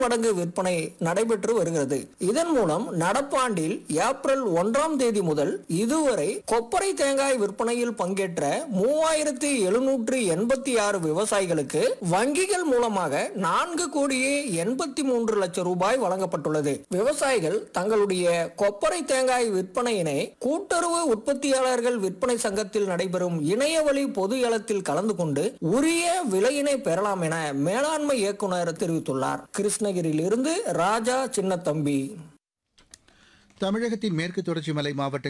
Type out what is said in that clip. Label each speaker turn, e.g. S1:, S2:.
S1: மடங்கு விற்பனை நடைபெற்று வருகிறது இதன் மூலம் நடப்பாண்டில் ஏப்ரல் ஒன்றாம் தேதி முதல் இதுவரை கொப்பரை தேங்காய் விற்பனையில் பங்கேற்ற மூவாயிரத்தி எழுநூற்று எண்பத்தி ஆறு விவசாயிகளுக்கு வங்கிகள் மூலமாக நான்கு கோடியே எண்பத்தி மூன்று லட்சம் ரூபாய் வழங்கப்பட்டுள்ளது விவசாயிகள் தங்களுடைய கொப்பரை தேங்காய் விற்பனையினை கூட்டுறவு உற்பத்தியாளர்கள் விற்பனை சங்கத்தில் நடைபெறும் இணையவழி பொது ஏலத்தில் கலந்து கொண்டு உரிய விலையினை பெறலாம் என மேலாண்மை இயக்குனர் தெரிவித்துள்ளார் கிருஷ்ணகிரியிலிருந்து ராஜா சின்னத்தம்பி
S2: தமிழகத்தின் மேற்கு தொடர்ச்சி மலை மாவட்ட